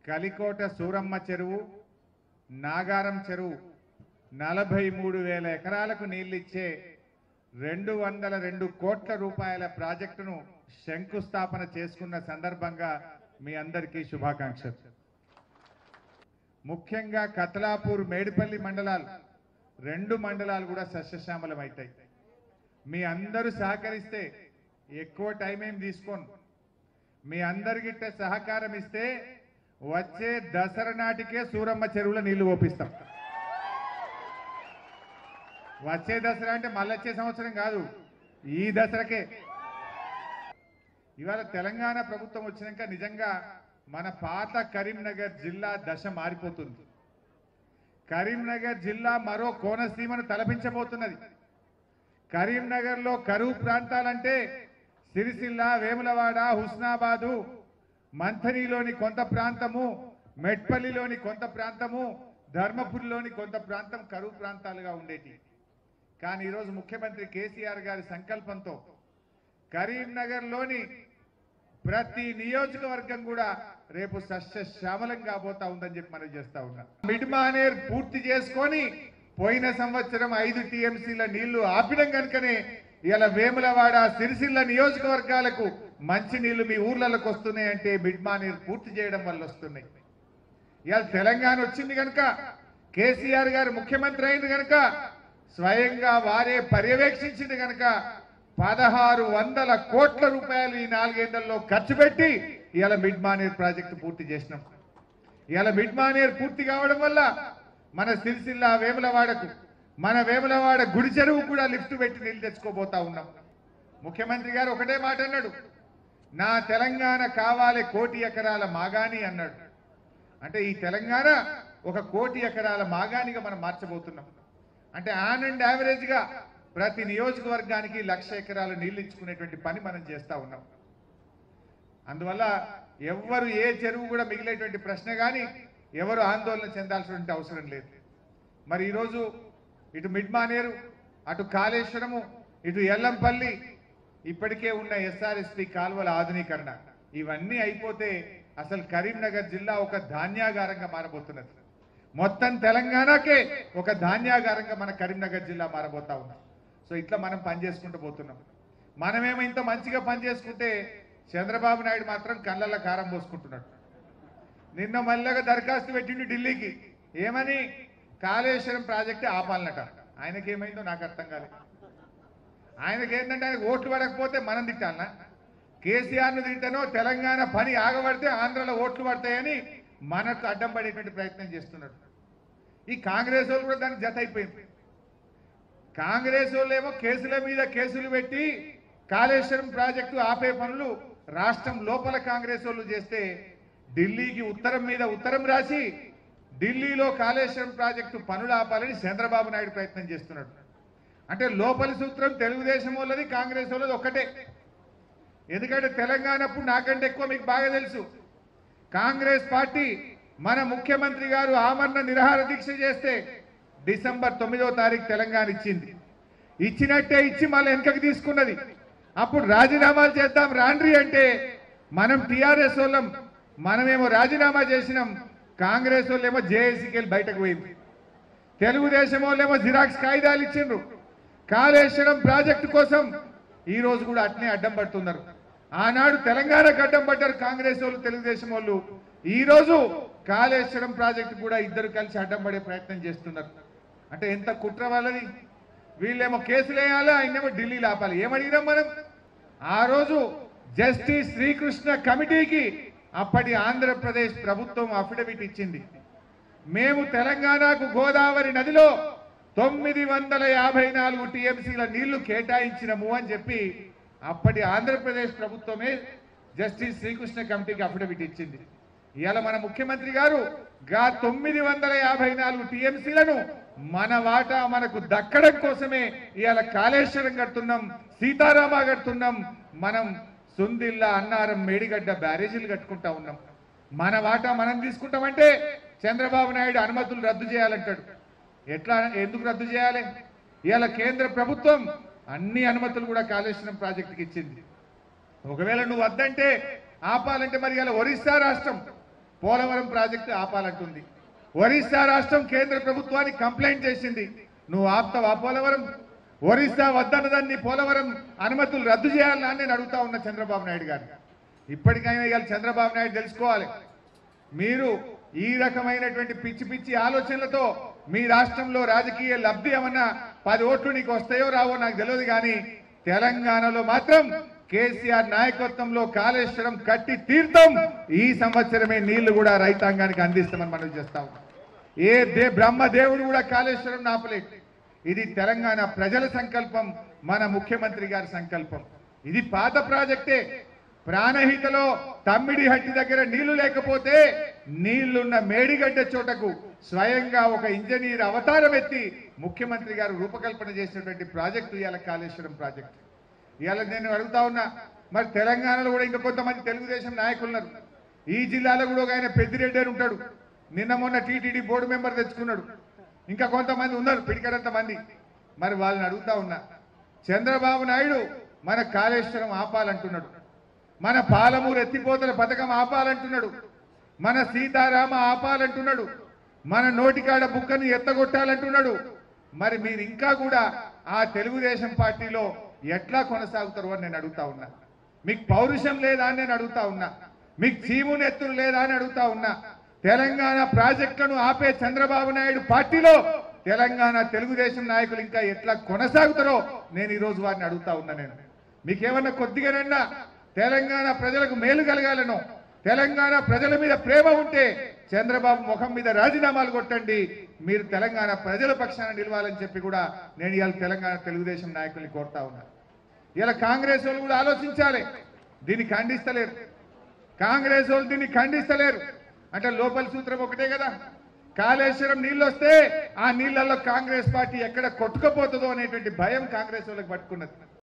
కలికోట సూరమ్మ చెరువు నాగారం చెరువు నలభై మూడు వేల ఎకరాలకు నీళ్ళిచ్చే రెండు వందల రెండు కోట్ల రూపాయల ప్రాజెక్టును శంకుస్థాపన చేసుకున్న సందర్భంగా మీ అందరికీ శుభాకాంక్షలు ముఖ్యంగా కతలాపూర్ మేడిపల్లి మండలాలు రెండు మండలాలు కూడా సస్యశ్యామలం అవుతాయి మీ అందరూ సహకరిస్తే ఎక్కువ టైం ఏం తీసుకోను మీ అందరికిట్ట సహకారం ఇస్తే వచ్చే దసరా నాటికే సూరమ్మ చెరువులో నీళ్లు ఓపిస్తాం వచ్చే దసరా అంటే మళ్ళీ వచ్చే సంవత్సరం కాదు ఈ దసరాకే ఇవాళ తెలంగాణ ప్రభుత్వం వచ్చినాక నిజంగా మన పాత కరీంనగర్ జిల్లా దశ మారిపోతుంది కరీంనగర్ జిల్లా మరో కోనసీమను తలపించబోతున్నది కరీంనగర్లో కరువు ప్రాంతాలంటే సిరిసిల్ల వేములవాడ హుస్నాబాదు మంథనిలోని కొంత ప్రాంతము మెట్పల్లిలోని కొంత ప్రాంతము ధర్మపురిలోని కొంత ప్రాంతం కరువు ప్రాంతాలుగా ఉండేటి కానీ ఈరోజు ముఖ్యమంత్రి కేసీఆర్ గారి సంకల్పంతో కరీంనగర్లోని ప్రతి నియోజకవర్గం కూడా రేపు సస్య శ్యామలం కాబోతా ఉందని చెప్పి మనం చేస్తా ఉన్నాం మిడ్ మానేర్ పూర్తి చేసుకొని పోయిన సంవత్సరం ఐదు టీఎంసీల నీళ్లు ఆపిడం కనుకనే ఇలా వేములవాడ సిరిసిల్ల నియోజకవర్గాలకు మంచి నీళ్లు మీ ఊర్లలోకి వస్తున్నాయి అంటే మిడ్ మానేర్ పూర్తి చేయడం వల్ల వస్తున్నాయి ఇవాళ తెలంగాణ వచ్చింది కనుక కేసీఆర్ గారు ముఖ్యమంత్రి అయింది కనుక స్వయంగా వారే పర్యవేక్షించింది కనుక పదహారు వందల కోట్ల రూపాయలు ఈ నాలుగేళ్లలో ఖర్చు పెట్టి ఇవాళ మిడ్ మానేర్ ప్రాజెక్టు పూర్తి చేసినాం ఇవాళ మిడ్ మానేర్ పూర్తి కావడం వల్ల మన సిరిసిల్ల వేములవాడకు మన వేములవాడ గుడి చెరువు కూడా లిఫ్ట్ పెట్టి నీళ్ళు తెచ్చుకోబోతా ఉన్నాం ముఖ్యమంత్రి గారు ఒకటే మాట అన్నాడు నా తెలంగాణ కావాలి కోటి ఎకరాల మాగాని అన్నాడు అంటే ఈ తెలంగాణ ఒక కోటి ఎకరాల మాగానిగా మనం మార్చబోతున్నాం అంటే ఆన్ అండ్ యావరేజ్ గా ప్రతి నియోజకవర్గానికి లక్ష ఎకరాలు నీళ్లు ఇచ్చుకునేటువంటి పని మనం చేస్తా ఉన్నాం అందువల్ల ఎవ్వరు ఏ చెరువు కూడా మిగిలేటువంటి ప్రశ్న కానీ ఎవరు ఆందోళన చెందాల్సినటువంటి అవసరం లేదు మరి ఈరోజు ఇటు మిడ్మానేరు అటు కాళేశ్వరము ఇటు ఎల్లంపల్లి ఇప్పటికే ఉన్న ఎస్ఆర్ఎస్పి కాలువల ఆధునీకరణ ఇవన్నీ అయిపోతే అసలు కరీంనగర్ జిల్లా ఒక ధాన్యాగారంగా మారబోతున్నది మొత్తం తెలంగాణకే ఒక ధాన్యాగారంగా మన కరీంనగర్ జిల్లా మారబోతా ఉంది సో ఇట్లా మనం పని చేసుకుంటూ పోతున్నాం మనమేమో ఇంత మంచిగా పని చేసుకుంటే చంద్రబాబు నాయుడు మాత్రం కళ్ళల్లో కారం పోసుకుంటున్నాడు నిన్న మళ్ళగా దరఖాస్తు పెట్టిండు ఢిల్లీకి ఏమని కాళేశ్వరం ప్రాజెక్టు ఆపాలనట ఆయనకి ఏమైందో నాకు అర్థం కాలేదు ఆయనకి ఏంటంటే ఆయనకు ఓట్లు పడకపోతే మనం తిట్టాలనా కేసీఆర్ను తింటానో తెలంగాణ పని ఆగబడితే ఆంధ్రలో ఓట్లు పడతాయని మనకు అడ్డం పడేటువంటి ప్రయత్నం చేస్తున్నాడు ఈ కాంగ్రెస్ వాళ్ళు కూడా దానికి జత అయిపోయింది కాంగ్రెస్ వాళ్ళు ఏమో కేసుల మీద కేసులు పెట్టి కాళేశ్వరం ప్రాజెక్టు ఆపే పనులు రాష్ట్రం లోపల కాంగ్రెస్ వాళ్ళు చేస్తే ఢిల్లీకి ఉత్తరం మీద ఉత్తరం రాసి ఢిల్లీలో కాళేశ్వరం ప్రాజెక్టు పనులు ఆపాలని చంద్రబాబు నాయుడు ప్రయత్నం చేస్తున్నాడు అంటే లోపలి సూత్రం తెలుగుదేశం వాళ్ళది కాంగ్రెస్ వాళ్ళది ఒక్కటే ఎందుకంటే తెలంగాణ అప్పుడు నాకంటే ఎక్కువ మీకు బాగా తెలుసు కాంగ్రెస్ పార్టీ మన ముఖ్యమంత్రి గారు ఆమరణ నిరాహార దీక్ష చేస్తే డిసెంబర్ తొమ్మిదో తారీఖు తెలంగాణ ఇచ్చింది ఇచ్చినట్టే ఇచ్చి మళ్ళీ వెనకకి తీసుకున్నది అప్పుడు రాజీనామాలు చేద్దాం రాండ్రి అంటే మనం టిఆర్ఎస్ వాళ్ళం మనమేమో రాజీనామా చేసినాం కాంగ్రెస్ వాళ్ళేమో జేఏసీకి వెళ్ళి బయటకు పోయింది తెలుగుదేశం వాళ్ళేమో జిరాక్స్ కాగితాలు ఇచ్చిండ్రు కాళేశ్వరం ప్రాజెక్టు కోసం ఈ రోజు కూడా అట్నే అడ్డం పడుతున్నారు ఆనాడు తెలంగాణకు అడ్డం పడ్డారు కాంగ్రెస్ వాళ్ళు తెలుగుదేశం వాళ్ళు ఈ రోజు కాళేశ్వరం ప్రాజెక్టు కూడా ఇద్దరు కలిసి అడ్డం పడే ప్రయత్నం చేస్తున్నారు అంటే ఎంత కుట్ర వాళ్ళది వీళ్ళేమో కేసులు వేయాలి ఆయనేమో ఢిల్లీలో ఆపాలి ఏమడిగినాం మనం ఆ రోజు జస్టిస్ శ్రీకృష్ణ కమిటీకి అప్పటి ఆంధ్రప్రదేశ్ ప్రభుత్వం అఫిడవిట్ ఇచ్చింది మేము తెలంగాణకు గోదావరి నదిలో తొమ్మిది వందల యాభై నాలుగు టీఎంసీల నీళ్లు కేటాయించినము అని చెప్పి అప్పటి ఆంధ్రప్రదేశ్ ప్రభుత్వమే జస్టిస్ శ్రీకృష్ణ కమిటీకి అఫిడవిట్ ఇచ్చింది ఇవాళ మన ముఖ్యమంత్రి గారు గా తొమ్మిది వందల యాభై నాలుగు టీఎంసీలను మన వాటా మనకు దక్కడం కోసమే ఇవాళ కాళేశ్వరం కడుతున్నాం సీతారామ కడుతున్నాం మనం సుందిల్లా అన్నారం మేడిగడ్డ బ్యారేజీలు కట్టుకుంటా ఉన్నాం మన వాటా మనం తీసుకుంటామంటే చంద్రబాబు నాయుడు అనుమతులు రద్దు చేయాలంటాడు ఎట్లా ఎందుకు రద్దు చేయాలి ఇవాళ కేంద్ర ప్రభుత్వం అన్ని అనుమతులు కూడా కాళేశ్వరం ప్రాజెక్టుకి ఇచ్చింది ఒకవేళ నువ్వు వద్దంటే ఆపాలంటే మరి ఇలా ఒరిస్సా రాష్ట్రం పోలవరం ప్రాజెక్టు ఆపాలంటుంది ఒరిస్సా రాష్ట్రం కేంద్ర ప్రభుత్వానికి కంప్లైంట్ చేసింది నువ్వు ఆపుతావా పోలవరం ఒరిస్సా వద్దన్నదాన్ని పోలవరం అనుమతులు రద్దు చేయాలని నేను అడుగుతా ఉన్నా చంద్రబాబు నాయుడు గారిని ఇప్పటికైనా ఇవాళ చంద్రబాబు నాయుడు తెలుసుకోవాలి మీరు ఈ రకమైనటువంటి పిచ్చి పిచ్చి ఆలోచనలతో మీ రాష్ట్రంలో రాజకీయ లబ్ధి ఏమన్నా పది ఓట్లు నీకు వస్తాయో రావో నాకు తెలియదు కానీ తెలంగాణలో మాత్రం కేసీఆర్ నాయకత్వంలో కాళేశ్వరం కట్టి తీర్థం ఈ సంవత్సరమే నీళ్లు కూడా రైతాంగానికి అందిస్తామని మనం చేస్తాం ఏ దే బ్రహ్మ దేవుడు కూడా కాళేశ్వరం నాపలేదు ఇది తెలంగాణ ప్రజల సంకల్పం మన ముఖ్యమంత్రి గారి సంకల్పం ఇది పాత ప్రాజెక్టే ప్రాణహితలో తమ్మిడి హట్టి దగ్గర నీళ్లు లేకపోతే నీళ్లున్న మేడిగడ్డ చోటకు స్వయంగా ఒక ఇంజనీర్ అవతారం ఎత్తి ముఖ్యమంత్రి గారు రూపకల్పన చేసినటువంటి ప్రాజెక్టు ఇవాళ కాళేశ్వరం ప్రాజెక్టు ఇవాళ నేను అడుగుతా ఉన్నా మరి తెలంగాణలో కూడా ఇంకా కొంతమంది తెలుగుదేశం నాయకులు ఉన్నారు ఈ జిల్లాలో కూడా ఒక ఆయన పెద్దిరెడ్డి అని ఉంటాడు నిన్న మొన్న టీటీడీ బోర్డు మెంబర్ తెచ్చుకున్నాడు ఇంకా కొంతమంది ఉన్నారు పిడికడంత మంది మరి వాళ్ళని అడుగుతా ఉన్నా చంద్రబాబు నాయుడు మన కాళేశ్వరం ఆపాలంటున్నాడు మన పాలమూరు ఎత్తిపోతల పథకం ఆపాలంటున్నాడు మన సీతారామ ఆపాలంటున్నాడు మన నోటికాడ బుక్కను ఎత్తగొట్టాలంటున్నాడు మరి మీరు ఇంకా కూడా ఆ తెలుగుదేశం పార్టీలో ఎట్లా కొనసాగుతారు అని నేను అడుగుతా ఉన్నా మీకు పౌరుషం లేదా అని నేను అడుగుతా ఉన్నా మీకు చీము నెత్తులు లేదా అని అడుగుతా ఉన్నా తెలంగాణ ప్రాజెక్టులను ఆపే చంద్రబాబు నాయుడు పార్టీలో తెలంగాణ తెలుగుదేశం నాయకులు ఇంకా ఎట్లా కొనసాగుతారో నేను ఈ రోజు వారిని అడుగుతా ఉన్నా నేను మీకేమన్నా కొద్దిగానన్నా తెలంగాణ ప్రజలకు మేలు కలగాలను తెలంగాణ ప్రజల మీద ప్రేమ ఉంటే చంద్రబాబు ముఖం మీద రాజీనామాలు కొట్టండి మీరు తెలంగాణ ప్రజల పక్షాన నిలవాలని చెప్పి కూడా నేను ఇవాళ తెలంగాణ తెలుగుదేశం నాయకుల్ని కోరుతా ఉన్నా ఇలా కాంగ్రెస్ వాళ్ళు కూడా ఆలోచించాలి దీన్ని ఖండిస్తలేరు కాంగ్రెస్ వాళ్ళు దీన్ని ఖండిస్తలేరు అంటే లోపల సూత్రం ఒకటే కదా కాళేశ్వరం నీళ్ళు వస్తే ఆ నీళ్ళల్లో కాంగ్రెస్ పార్టీ ఎక్కడ కొట్టుకుపోతుందో అనేటువంటి భయం కాంగ్రెస్ వాళ్ళకి పట్టుకున్నది